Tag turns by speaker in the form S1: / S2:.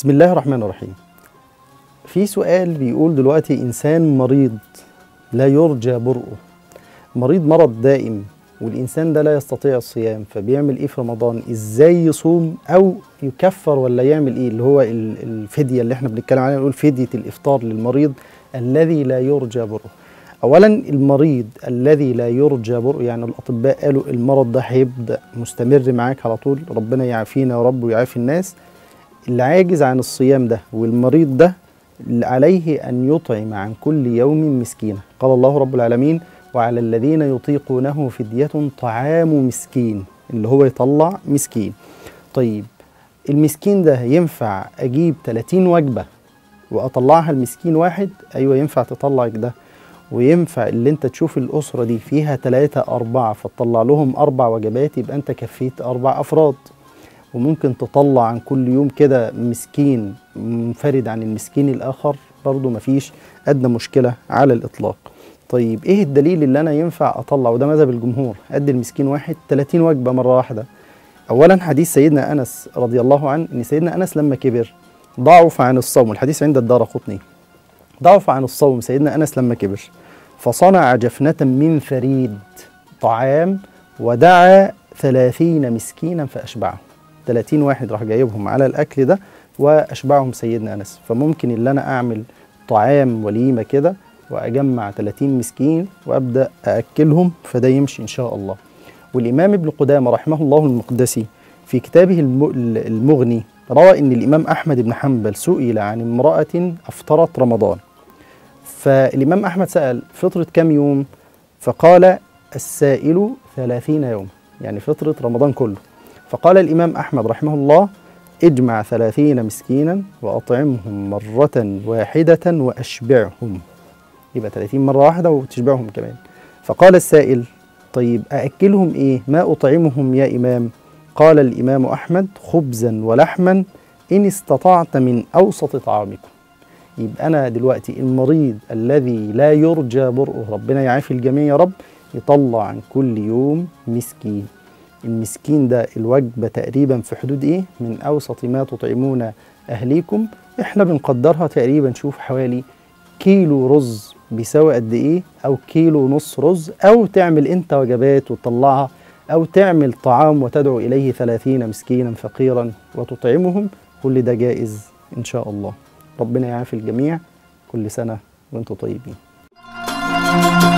S1: بسم الله الرحمن الرحيم في سؤال بيقول دلوقتي إنسان مريض لا يرجى برؤه مريض مرض دائم والإنسان ده لا يستطيع الصيام فبيعمل إيه في رمضان إزاي يصوم أو يكفر ولا يعمل إيه اللي هو ال- الفدية اللي احنا بنتكلم عليها نقول فدية الإفطار للمريض الذي لا يرجى برؤه أولا المريض الذي لا يرجى برؤه يعني الأطباء قالوا المرض ده هيبدأ مستمر معاك على طول ربنا يعافينا يا رب ويعافي الناس اللي عاجز عن الصيام ده والمريض ده عليه أن يطعم عن كل يوم مسكينا قال الله رب العالمين وعلى الذين يطيقونه فدية طعام مسكين اللي هو يطلع مسكين طيب المسكين ده ينفع أجيب 30 وجبة وأطلعها المسكين واحد أيوة ينفع تطلع ده وينفع اللي انت تشوف الأسرة دي فيها ثلاثة أربعة فتطلع لهم أربع وجبات يبقى انت كفيت أربع أفراد وممكن تطلع عن كل يوم كده مسكين منفرد عن المسكين الآخر برضو مفيش أدنى مشكلة على الإطلاق طيب إيه الدليل اللي أنا ينفع أطلع وده مذهب الجمهور أدي المسكين واحد 30 وجبة مرة واحدة أولا حديث سيدنا أنس رضي الله عنه إن سيدنا أنس لما كبر ضعف عن الصوم الحديث عند الدار قطني ضعف عن الصوم سيدنا أنس لما كبر فصنع جفنة من ثريد طعام ودعا ثلاثين مسكينا فأشبعهم 30 واحد راح جايبهم على الأكل ده وأشبعهم سيدنا أنس فممكن اللي أنا أعمل طعام وليمة كده وأجمع 30 مسكين وأبدأ أأكلهم فده يمشي إن شاء الله والإمام ابن قدامة رحمه الله المقدسي في كتابه الم- المغني روى أن الإمام أحمد بن حنبل سئل عن امرأة أفطرت رمضان فالإمام أحمد سأل فطرة كم يوم فقال السائل ثلاثين يوم يعني فطرة رمضان كله فقال الإمام أحمد رحمه الله اجمع ثلاثين مسكينا وأطعمهم مرة واحدة وأشبعهم يبقى 30 مرة واحدة وتشبعهم كمان فقال السائل طيب أأكلهم إيه ما أطعمهم يا إمام قال الإمام أحمد خبزا ولحما إن استطعت من أوسط طعامكم يبقى أنا دلوقتي المريض الذي لا يرجى برؤه ربنا يعافي الجميع يا رب يطلع عن كل يوم مسكين المسكين ده الوجبة تقريبا في حدود إيه من أوسط ما تطعمون أهليكم إحنا بنقدرها تقريبا شوف حوالي كيلو رز بيساوي قد ايه او كيلو ونص رز او تعمل انت وجبات وتطلعها او تعمل طعام وتدعو اليه ثلاثين مسكينا فقيرا وتطعمهم كل ده جائز ان شاء الله ربنا يعافي الجميع كل سنه وانتم طيبين